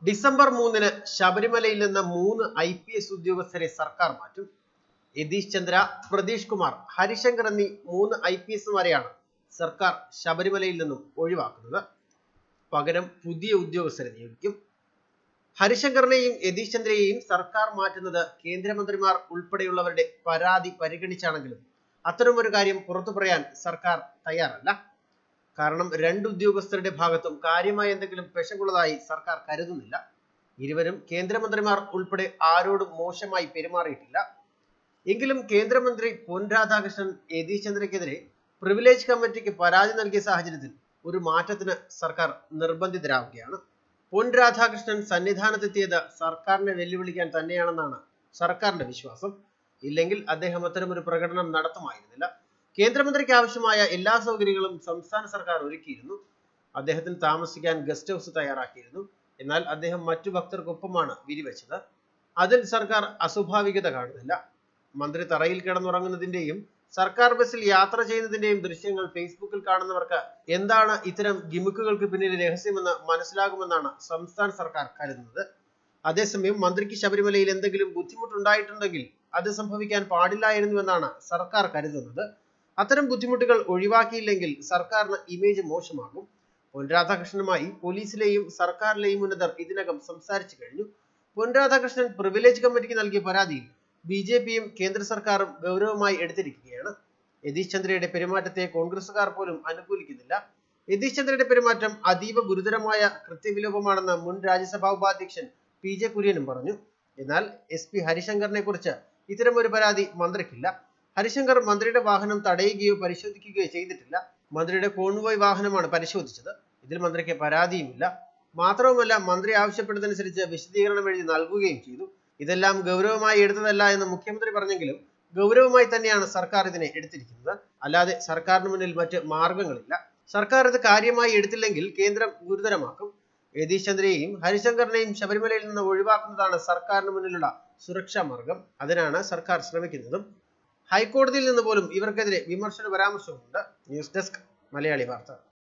December മൂന്നിന് ശബരിമലയിൽ നിന്ന് മൂന്ന് ഐ പി എസ് ഉദ്യോഗസ്ഥരെ സർക്കാർ മാറ്റും യതീഷ് ചന്ദ്ര പ്രതീഷ് കുമാർ ഹരിശങ്കർ എന്നീ മൂന്ന് ഐ പി എസുമാരെയാണ് സർക്കാർ ശബരിമലയിൽ നിന്നും ഒഴിവാക്കുന്നത് പകരം പുതിയ ഉദ്യോഗസ്ഥരെ നിയോഗിക്കും ഹരിശങ്കറിനെയും യതീഷ് ചന്ദ്രയെയും സർക്കാർ മാറ്റുന്നത് കേന്ദ്രമന്ത്രിമാർ ഉൾപ്പെടെയുള്ളവരുടെ പരാതി പരിഗണിച്ചാണെങ്കിലും അത്തരമൊരു കാര്യം പുറത്തു പറയാൻ സർക്കാർ തയ്യാറല്ല കാരണം രണ്ട് ഉദ്യോഗസ്ഥരുടെ ഭാഗത്തും കാര്യമായ എന്തെങ്കിലും പെശകുള്ളതായി സർക്കാർ കരുതുന്നില്ല ഇരുവരും കേന്ദ്രമന്ത്രിമാർ ഉൾപ്പെടെ ആരോടും മോശമായി പെരുമാറിയിട്ടില്ല എങ്കിലും കേന്ദ്രമന്ത്രി പൊൻ രാധാകൃഷ്ണൻ യതീഷ് ചന്ദ്രയ്ക്കെതിരെ പ്രിവിലേജ് കമ്മിറ്റിക്ക് പരാതി നൽകിയ സാഹചര്യത്തിൽ ഒരു മാറ്റത്തിന് സർക്കാർ നിർബന്ധിതരാവുകയാണ് പൊൻ രാധാകൃഷ്ണൻ സന്നിധാനത്തെത്തിയത് സർക്കാരിനെ വെല്ലുവിളിക്കാൻ തന്നെയാണെന്നാണ് സർക്കാരിന്റെ വിശ്വാസം ഇല്ലെങ്കിൽ അദ്ദേഹം അത്തരമൊരു പ്രകടനം നടത്തുമായിരുന്നില്ല കേന്ദ്രമന്ത്രിക്ക് ആവശ്യമായ എല്ലാ സൗകര്യങ്ങളും സംസ്ഥാന സർക്കാർ ഒരുക്കിയിരുന്നു അദ്ദേഹത്തിന് താമസിക്കാൻ ഗസ്റ്റ് ഹൗസ് തയ്യാറാക്കിയിരുന്നു എന്നാൽ അദ്ദേഹം മറ്റു ഭക്തർക്കൊപ്പമാണ് വിരിവെച്ചത് അതിൽ സർക്കാർ അസ്വാഭാവികത കാണുന്നില്ല മന്ത്രി തറയിൽ കിടന്നുറങ്ങുന്നതിന്റെയും സർക്കാർ ബസ്സിൽ യാത്ര ചെയ്യുന്നതിന്റെയും ദൃശ്യങ്ങൾ ഫേസ്ബുക്കിൽ കാണുന്നവർക്ക് എന്താണ് ഇത്തരം ഗിമിക്കുകൾക്ക് പിന്നിലെ രഹസ്യമെന്ന് മനസ്സിലാകുമെന്നാണ് സംസ്ഥാന സർക്കാർ കരുതുന്നത് അതേസമയം മന്ത്രിക്ക് ശബരിമലയിൽ എന്തെങ്കിലും ബുദ്ധിമുട്ടുണ്ടായിട്ടുണ്ടെങ്കിൽ അത് സംഭവിക്കാൻ പാടില്ലായിരുന്നുവെന്നാണ് സർക്കാർ കരുതുന്നത് അത്തരം ബുദ്ധിമുട്ടുകൾ ഒഴിവാക്കിയില്ലെങ്കിൽ സർക്കാരിന് ഇമേജ് മോശമാകും പൊൻ രാധാകൃഷ്ണനുമായി പോലീസിലെയും സർക്കാരിലെയും ഉന്നതർ ഇതിനകം സംസാരിച്ചു കഴിഞ്ഞു പൊൻ രാധാകൃഷ്ണൻ പ്രിവിലേജ് കമ്മിറ്റിക്ക് നൽകിയ പരാതിയിൽ ബി ജെ പിയും കേന്ദ്ര സർക്കാരും ഗൗരവമായി എടുത്തിരിക്കുകയാണ് യതീഷ് ചന്ദ്രയുടെ പെരുമാറ്റത്തെ കോൺഗ്രസുകാർ പോലും അനുകൂലിക്കുന്നില്ല യതീഷ് ചന്ദ്രയുടെ പെരുമാറ്റം അതീവ ഗുരുതരമായ കൃത്യവിലോപമാണെന്ന് മുൻ രാജ്യസഭാ ഉപാധ്യക്ഷൻ പി ജെ കുര്യനും പറഞ്ഞു എന്നാൽ എസ് പി ഹരിശങ്കറിനെ കുറിച്ച് ഇത്തരമൊരു പരാതി മന്ത്രിക്കില്ല ഹരിശങ്കർ മന്ത്രിയുടെ വാഹനം തടയുകയോ പരിശോധിക്കുകയോ ചെയ്തിട്ടില്ല മന്ത്രിയുടെ കോൺവോയ് വാഹനമാണ് പരിശോധിച്ചത് ഇതിൽ മന്ത്രിക്ക് പരാതിയുമില്ല മാത്രവുമല്ല മന്ത്രി ആവശ്യപ്പെട്ടതനുസരിച്ച് വിശദീകരണം എഴുതി നൽകുകയും ചെയ്തു ഇതെല്ലാം ഗൗരവമായി എടുത്തതല്ല എന്ന് മുഖ്യമന്ത്രി പറഞ്ഞെങ്കിലും ഗൗരവമായി തന്നെയാണ് സർക്കാർ ഇതിനെ എടുത്തിരിക്കുന്നത് അല്ലാതെ സർക്കാരിന് മുന്നിൽ മറ്റ് മാർഗങ്ങളില്ല സർക്കാർ ഇത് കാര്യമായി എടുത്തില്ലെങ്കിൽ കേന്ദ്രം ഗുരുതരമാക്കും യതീഷ് ചന്ദ്രയെയും ഹരിശങ്കറിനെയും ശബരിമലയിൽ നിന്ന് ഒഴിവാക്കുന്നതാണ് സർക്കാരിന് മുന്നിലുള്ള സുരക്ഷാ മാർഗം അതിനാണ് സർക്കാർ ശ്രമിക്കുന്നതും ഹൈക്കോടതിയിൽ നിന്ന് പോലും ഇവർക്കെതിരെ വിമർശന പരാമർശവുമുണ്ട് ന്യൂസ് ഡെസ്ക് മലയാളി വാർത്ത